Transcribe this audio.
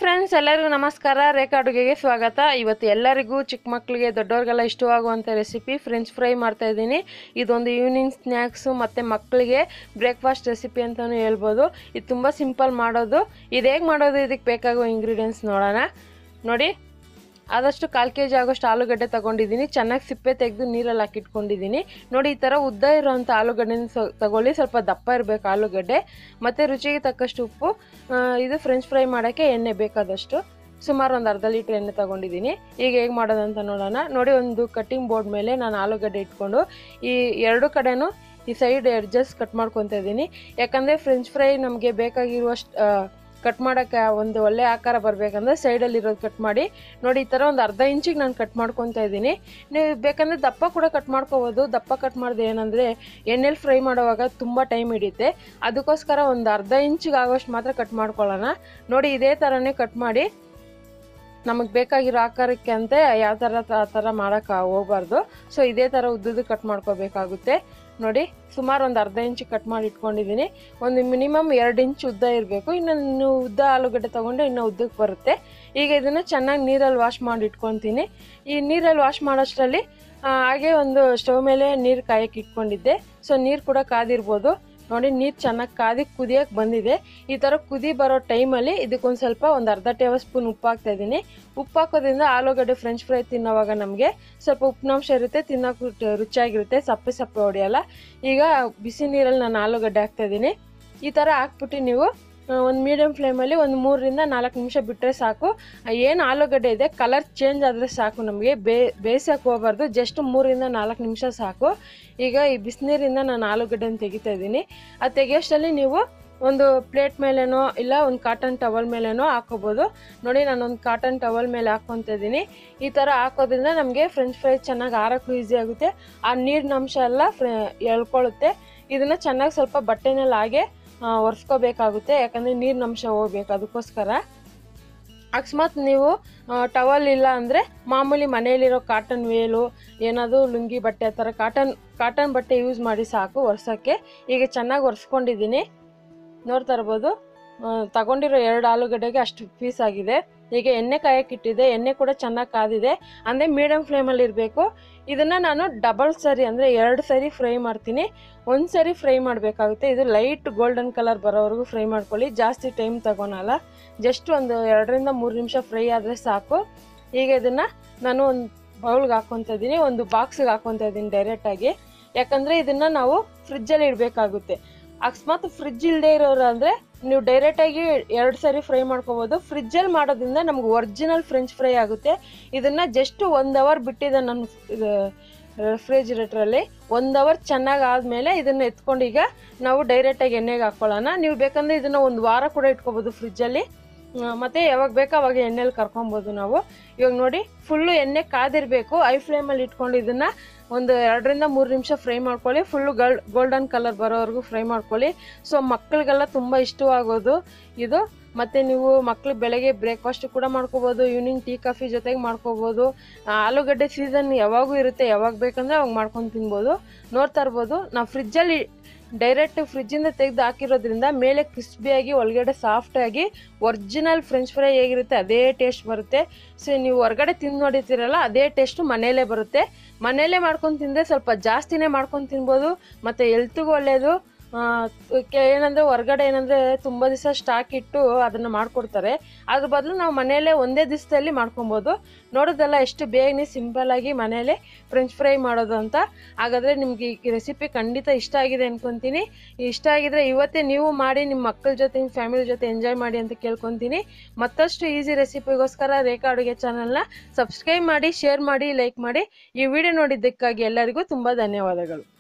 friends ಎಲ್ಲರಿಗೂ ನಮಸ್ಕಾರ ರೇಖಾ ಅಡುಗೆಗೆ ಸ್ವಾಗತ ಇವತ್ತು ಎಲ್ಲರಿಗೂ ಚಿಕ್ಕ ಮಕ್ಕಳಿಗೆ ದೊಡ್ಡವ್ರಿಗೆಲ್ಲ ಇಷ್ಟವಾಗುವಂಥ ರೆಸಿಪಿ ಫ್ರೆಂಚ್ ಫ್ರೈ ಮಾಡ್ತಾ ಇದ್ದೀನಿ ಇದೊಂದು ಈವ್ನಿಂಗ್ ಸ್ನ್ಯಾಕ್ಸು ಮತ್ತು ಮಕ್ಕಳಿಗೆ ಬ್ರೇಕ್ಫಾಸ್ಟ್ ರೆಸಿಪಿ ಅಂತಲೂ ಹೇಳ್ಬೋದು ಇದು ತುಂಬ ಸಿಂಪಲ್ ಮಾಡೋದು ಇದು ಹೇಗೆ ಮಾಡೋದು ಇದಕ್ಕೆ ಬೇಕಾಗೋ ಇಂಗ್ರೀಡಿಯೆಂಟ್ಸ್ ನೋಡೋಣ ನೋಡಿ ಆದಷ್ಟು ಕಾಲು ಕೆ ಜಿ ಆಗೋಷ್ಟು ಆಲೂಗಡ್ಡೆ ತೊಗೊಂಡಿದ್ದೀನಿ ಚೆನ್ನಾಗಿ ಸಿಪ್ಪೆ ತೆಗೆದು ನೀರಲ್ಲಿ ಹಾಕಿಟ್ಕೊಂಡಿದ್ದೀನಿ ನೋಡಿ ಈ ಥರ ಉದ್ದ ಇರೋವಂಥ ಆಲೂಗಡ್ಡೆನ ಸೊ ತಗೊಳ್ಳಿ ಸ್ವಲ್ಪ ದಪ್ಪ ಇರಬೇಕು ಆಲೂಗಡ್ಡೆ ಮತ್ತು ರುಚಿಗೆ ತಕ್ಕಷ್ಟು ಉಪ್ಪು ಆ, ಇದು ಫ್ರೆಂಚ್ ಫ್ರೈ ಮಾಡೋಕ್ಕೆ ಎಣ್ಣೆ ಬೇಕಾದಷ್ಟು ಸುಮಾರು ಒಂದು ಅರ್ಧ ಲೀಟ್ರ್ ಎಣ್ಣೆ ತೊಗೊಂಡಿದ್ದೀನಿ ಈಗ ಹೇಗೆ ಮಾಡೋದಂತ ನೋಡೋಣ ನೋಡಿ ಒಂದು ಕಟ್ಟಿಂಗ್ ಬೋರ್ಡ್ ಮೇಲೆ ನಾನು ಆಲೂಗಡ್ಡೆ ಇಟ್ಕೊಂಡು ಈ ಎರಡು ಕಡೆನೂ ಈ ಸೈಡ್ ಎಡ್ಜಸ್ ಕಟ್ ಮಾಡ್ಕೊತಾ ಇದ್ದೀನಿ ಯಾಕಂದರೆ ಫ್ರೆಂಚ್ ಫ್ರೈ ನಮಗೆ ಬೇಕಾಗಿರುವಷ್ಟು ಕಟ್ ಮಾಡೋಕ್ಕೆ ಒಂದು ಒಳ್ಳೆ ಆಕಾರ ಬರಬೇಕಂದ್ರೆ ಸೈಡಲ್ಲಿ ಇರೋದು ಕಟ್ ಮಾಡಿ ನೋಡಿ ಈ ಥರ ಒಂದು ಅರ್ಧ ಇಂಚಿಗೆ ನಾನು ಕಟ್ ಮಾಡ್ಕೊತಾ ಇದ್ದೀನಿ ನೀವು ಬೇಕಂದರೆ ದಪ್ಪ ಕೂಡ ಕಟ್ ಮಾಡ್ಕೋಬೋದು ದಪ್ಪ ಕಟ್ ಮಾಡಿದೆ ಏನಂದರೆ ಎಣ್ಣೆಲಿ ಫ್ರೈ ಮಾಡುವಾಗ ತುಂಬ ಟೈಮ್ ಹಿಡಿಯುತ್ತೆ ಅದಕ್ಕೋಸ್ಕರ ಒಂದು ಅರ್ಧ ಇಂಚಿಗೆ ಆಗೋಷ್ಟು ಮಾತ್ರ ಕಟ್ ಮಾಡ್ಕೊಳ್ಳೋಣ ನೋಡಿ ಇದೇ ಥರನೇ ಕಟ್ ಮಾಡಿ ನಮಗೆ ಬೇಕಾಗಿರೋ ಆಕಾರಕ್ಕೆ ಅಂತ ಯಾವ ಥರ ಆ ಥರ ಮಾಡೋಕ್ಕೆ ಹೋಗ್ಬಾರ್ದು ಸೊ ಇದೇ ಥರ ಉದ್ದುದ್ದು ಕಟ್ ಮಾಡ್ಕೋಬೇಕಾಗುತ್ತೆ ನೋಡಿ ಸುಮಾರು ಒಂದು ಅರ್ಧ ಇಂಚು ಕಟ್ ಮಾಡಿ ಇಟ್ಕೊಂಡಿದ್ದೀನಿ ಒಂದು ಮಿನಿಮಮ್ ಎರಡು ಇಂಚ್ ಉದ್ದ ಇರಬೇಕು ಇನ್ನು ನೀವು ಉದ್ದ ಆಲೂಗಡ್ಡೆ ತೊಗೊಂಡ್ರೆ ಇನ್ನೂ ಉದ್ದಕ್ಕೆ ಬರುತ್ತೆ ಈಗ ಇದನ್ನು ಚೆನ್ನಾಗಿ ನೀರಲ್ಲಿ ವಾಶ್ ಮಾಡಿ ಇಟ್ಕೊತೀನಿ ಈ ನೀರಲ್ಲಿ ವಾಶ್ ಮಾಡೋಷ್ಟರಲ್ಲಿ ಆ, ಹಾಗೆ ಒಂದು ಸ್ಟವ್ ಮೇಲೆ ನೀರು ಕಾಯಕ್ಕೆ ಇಟ್ಕೊಂಡಿದ್ದೆ ಸೊ ನೀರು ಕೂಡ ಕಾದಿರ್ಬೋದು ನೋಡಿ ನೀರು ಚೆನ್ನಾಗಿ ಕಾದಿ ಕುದಿಯೋಕೆ ಬಂದಿದೆ ಈ ಥರ ಕುದಿ ಬರೋ ಟೈಮಲ್ಲಿ ಇದಕ್ಕೊಂದು ಸ್ವಲ್ಪ ಒಂದು ಅರ್ಧ ಟೇಬಲ್ ಸ್ಪೂನ್ ಉಪ್ಪು ಹಾಕ್ತಾ ಇದ್ದೀನಿ ಉಪ್ಪು ಹಾಕೋದ್ರಿಂದ ಆಲೂಗಡ್ಡೆ ಫ್ರೆಂಚ್ ಫ್ರೈ ತಿನ್ನೋವಾಗ ನಮಗೆ ಸ್ವಲ್ಪ ಉಪ್ಪಿನಾಂಶ ಇರುತ್ತೆ ತಿನ್ನೋಕೆ ರುಚಿ- ರುಚಿಯಾಗಿರುತ್ತೆ ಸಪ್ಪೆ ಸಪ್ಪೆ ಹೊಡೆಯಲ್ಲ ಈಗ ಬಿಸಿ ನೀರಲ್ಲಿ ನಾನು ಆಲೂಗಡ್ಡೆ ಹಾಕ್ತಾ ಇದ್ದೀನಿ ಈ ಥರ ಹಾಕ್ಬಿಟ್ಟು ನೀವು ಒಂದು ಮೀಡಿಯಮ್ ಫ್ಲೇಮಲ್ಲಿ ಒಂದು ಮೂರರಿಂದ ನಾಲ್ಕು ನಿಮಿಷ ಬಿಟ್ಟರೆ ಸಾಕು ಏನು ಆಲೂಗಡ್ಡೆ ಇದೆ ಕಲರ್ ಚೇಂಜ್ ಆದರೆ ಸಾಕು ನಮಗೆ ಬೇ ಬೇಯಿಸೋಕೆ ಹೋಗ್ಬಾರ್ದು ಜಸ್ಟ್ ಮೂರರಿಂದ ನಾಲ್ಕು ನಿಮಿಷ ಸಾಕು ಈಗ ಈ ಬಿಸಿನೀರಿಂದ ನಾನು ಆಲೂಗಡ್ಡೆನ ತೆಗಿತಾ ಇದ್ದೀನಿ ಅದು ತೆಗಿಯೋಷ್ಟರಲ್ಲಿ ನೀವು ಒಂದು ಪ್ಲೇಟ್ ಮೇಲೇನೋ ಇಲ್ಲ ಒಂದು ಕಾಟನ್ ಟವಲ್ ಮೇಲೇನೋ ಹಾಕೋಬೋದು ನೋಡಿ ನಾನು ಒಂದು ಕಾಟನ್ ಟವಲ್ ಮೇಲೆ ಹಾಕ್ಕೊತಾ ಇದ್ದೀನಿ ಈ ಥರ ಹಾಕೋದ್ರಿಂದ ನಮಗೆ ಫ್ರೆಂಚ್ ಫ್ರೈ ಚೆನ್ನಾಗಿ ಆರೋಕ್ಕೂ ಈಸಿ ಆಗುತ್ತೆ ಆ ನೀರಿನ ಅಂಶ ಎಲ್ಲ ಫ್ರೆ ಎಳ್ಕೊಳ್ಳುತ್ತೆ ಇದನ್ನು ಚೆನ್ನಾಗಿ ಸ್ವಲ್ಪ ಬಟ್ಟೆನಲ್ಲಿ ಹಾಗೆ ಆ, ಒರೆಸ್ಕೋಬೇಕಾಗುತ್ತೆ ಯಾಕಂದರೆ ನೀರಿನ ಅಂಶ ಹೋಗ್ಬೇಕು ಅದಕ್ಕೋಸ್ಕರ ಅಕಸ್ಮಾತ್ ನೀವು ಟವಲ್ ಇಲ್ಲ ಅಂದರೆ ಮಾಮೂಲಿ ಮನೆಯಲ್ಲಿರೋ ಕಾಟನ್ ವೇಲು ಏನಾದರೂ ಲುಂಗಿ ಬಟ್ಟೆ ಆ ಥರ ಕಾಟನ್ ಕಾಟನ್ ಬಟ್ಟೆ ಯೂಸ್ ಮಾಡಿ ಸಾಕು ಒರ್ಸೋಕ್ಕೆ ಈಗ ಚೆನ್ನಾಗಿ ಒರೆಸ್ಕೊಂಡಿದ್ದೀನಿ ನೋಡ್ತಾ ಇರ್ಬೋದು ಆ, ತಗೊಂಡಿರೋ ಎರಡು ಆಲೂಗಡ್ಡೆಗೆ ಅಷ್ಟು ಪೀಸ್ ಆಗಿದೆ ಈಗ ಎಣ್ಣೆ ಕಾಯಕ್ಕೆ ಇಟ್ಟಿದೆ ಎಣ್ಣೆ ಕೂಡ ಚೆನ್ನಾಗಿ ಕಾದಿದೆ ಅಂದರೆ ಮೀಡಿಯಮ್ ಫ್ಲೇಮಲ್ಲಿ ಇರಬೇಕು ಇದನ್ನು ನಾನು ಡಬಲ್ ಸರಿ ಅಂದರೆ ಎರಡು ಸರಿ ಫ್ರೈ ಮಾಡ್ತೀನಿ ಒಂದು ಸರಿ ಫ್ರೈ ಮಾಡಬೇಕಾಗುತ್ತೆ ಇದು ಲೈಟ್ ಗೋಲ್ಡನ್ ಕಲರ್ ಬರೋವರೆಗೂ ಫ್ರೈ ಮಾಡ್ಕೊಳ್ಳಿ ಜಾಸ್ತಿ ಟೈಮ್ ತಗೊಳಲ್ಲ ಜಸ್ಟ್ ಒಂದು ಎರಡರಿಂದ ಮೂರು ನಿಮಿಷ ಫ್ರೈ ಆದರೆ ಸಾಕು ಈಗ ಇದನ್ನು ನಾನು ಒಂದು ಬೌಲ್ಗೆ ಹಾಕ್ಕೊತಾ ಇದ್ದೀನಿ ಒಂದು ಬಾಕ್ಸಿಗೆ ಹಾಕ್ಕೊತಾ ಇದ್ದೀನಿ ಡೈರೆಕ್ಟಾಗಿ ಯಾಕಂದರೆ ಇದನ್ನು ನಾವು ಫ್ರಿಜ್ಜಲ್ಲಿ ಇಡಬೇಕಾಗುತ್ತೆ ಅಕಸ್ಮಾತ್ ಫ್ರಿಜ್ ಇಲ್ಲದೆ ಇರೋರು ಅಂದರೆ ನೀವು ಡೈರೆಕ್ಟಾಗಿ ಎರಡು ಸರಿ ಫ್ರೈ ಮಾಡ್ಕೋಬೋದು ಫ್ರಿಜ್ಜಲ್ಲಿ ಮಾಡೋದ್ರಿಂದ ನಮ್ಗೆ ಒರಿಜಿನಲ್ ಫ್ರೆಂಚ್ ಫ್ರೈ ಆಗುತ್ತೆ ಇದನ್ನು ಜಸ್ಟ್ ಒಂದು ಅವರ್ ಬಿಟ್ಟಿದೆ ನನ್ನ ರೆಫ್ರಿಜಿರೇಟ್ರಲ್ಲಿ ಒಂದು ಅವರ್ ಚೆನ್ನಾಗಿ ಆದಮೇಲೆ ಇದನ್ನು ಎತ್ಕೊಂಡು ಈಗ ನಾವು ಡೈರೆಕ್ಟಾಗಿ ಎಣ್ಣೆಗೆ ಹಾಕ್ಕೊಳ್ಳೋಣ ನೀವು ಬೇಕಂದರೆ ಇದನ್ನು ಒಂದು ವಾರ ಕೂಡ ಇಟ್ಕೋಬೋದು ಫ್ರಿಜ್ಜಲ್ಲಿ ಮತ್ತು ಯಾವಾಗ ಬೇಕೋ ಅವಾಗ ಎಣ್ಣೆಲಿ ಕರ್ಕೊಬೋದು ನಾವು ಇವಾಗ ನೋಡಿ ಫುಲ್ಲು ಎಣ್ಣೆ ಕಾದಿರಬೇಕು ಐ ಫ್ಲೇಮಲ್ಲಿ ಇಟ್ಕೊಂಡು ಇದನ್ನು ಒಂದು ಎರಡರಿಂದ ಮೂರು ನಿಮಿಷ ಫ್ರೈ ಮಾಡ್ಕೊಳ್ಳಿ ಫುಲ್ಲು ಗಲ್ ಗೋಲ್ಡನ್ ಕಲರ್ ಬರೋವರೆಗೂ ಫ್ರೈ ಮಾಡ್ಕೊಳ್ಳಿ ಸೊ ಮಕ್ಕಳಿಗೆಲ್ಲ ತುಂಬ ಇಷ್ಟವಾಗೋದು ಇದು ಮತ್ತು ನೀವು ಮಕ್ಳಿಗೆ ಬೆಳಗ್ಗೆ ಬ್ರೇಕ್ಫಾಸ್ಟ್ ಕೂಡ ಮಾಡ್ಕೋಬೋದು ಈವ್ನಿಂಗ್ ಟೀ ಕಾಫಿ ಜೊತೆಗೆ ಮಾಡ್ಕೋಬೋದು ಆ, ಆಲೂಗಡ್ಡೆ ಸೀಸನ್ ಯಾವಾಗೂ ಇರುತ್ತೆ ಯಾವಾಗ ಬೇಕಂದ್ರೆ ಅವಾಗ ಮಾಡ್ಕೊಂಡು ತಿನ್ಬೋದು ನೋಡ್ತಾ ಇರ್ಬೋದು ನಾವು ಫ್ರಿಜ್ಜಲ್ಲಿ ಡೈರೆಕ್ಟ್ ಫ್ರಿಜ್ಜಿಂದ ತೆಗೆದು ಹಾಕಿರೋದ್ರಿಂದ ಮೇಲೆ ಕ್ರಿಸ್ಪಿಯಾಗಿ ಒಳಗಡೆ ಸಾಫ್ಟಾಗಿ ಒರಿಜಿನಲ್ ಫ್ರೆಂಚ್ ಫ್ರೈ ಹೇಗಿರುತ್ತೆ ಅದೇ ಟೇಸ್ಟ್ ಬರುತ್ತೆ ಸೊ ನೀವು ಹೊರಗಡೆ ತಿಂದು ನೋಡಿರ್ತೀರಲ್ಲ ಅದೇ ಟೇಸ್ಟು ಮನೆಯಲ್ಲೇ ಬರುತ್ತೆ ಮನೆಯಲ್ಲೇ ಮಾಡ್ಕೊಂಡು ತಿಂದರೆ ಸ್ವಲ್ಪ ಜಾಸ್ತಿನೇ ಮಾಡ್ಕೊಂಡು ತಿನ್ಬೋದು ಮತ್ತು ಎಲ್ತಿಗೂ ಒಳ್ಳೆಯದು ಏನಂದರೆ ಹೊರಗಡೆ ಏನಂದರೆ ತುಂಬ ದಿವಸ ಸ್ಟಾಕ್ ಇಟ್ಟು ಅದನ್ನು ಮಾಡಿಕೊಡ್ತಾರೆ ಅದ್ರ ಬದಲು ನಾವು ಮನೆಯಲ್ಲೇ ಒಂದೇ ದಿವಸದಲ್ಲಿ ಮಾಡ್ಕೊಬೋದು ನೋಡೋದಲ್ಲ ಎಷ್ಟು ಬೇಗನೆ ಸಿಂಪಲ್ಲಾಗಿ ಮನೆಯಲ್ಲೇ ಫ್ರೆಂಚ್ ಫ್ರೈ ಮಾಡೋದು ಅಂತ ಹಾಗಾದರೆ ನಿಮ್ಗೆ ಈ ರೆಸಿಪಿ ಖಂಡಿತ ಇಷ್ಟ ಆಗಿದೆ ಅನ್ಕೊತೀನಿ ಇಷ್ಟ ಆಗಿದ್ರೆ ಇವತ್ತೇ ನೀವು ಮಾಡಿ ನಿಮ್ಮ ಮಕ್ಕಳ ಜೊತೆ ನಿಮ್ಮ ಫ್ಯಾಮಿಲಿ ಜೊತೆ ಎಂಜಾಯ್ ಮಾಡಿ ಅಂತ ಕೇಳ್ಕೊತೀನಿ ಮತ್ತಷ್ಟು ಈಸಿ ರೆಸಿಪಿಗೋಸ್ಕರ ರೇಖಾ ಅಡುಗೆ ಚಾನಲ್ನ ಸಬ್ಸ್ಕ್ರೈಬ್ ಮಾಡಿ ಶೇರ್ ಮಾಡಿ ಲೈಕ್ ಮಾಡಿ ಈ ವಿಡಿಯೋ ನೋಡಿದ್ದಕ್ಕಾಗಿ ಎಲ್ಲರಿಗೂ ತುಂಬ ಧನ್ಯವಾದಗಳು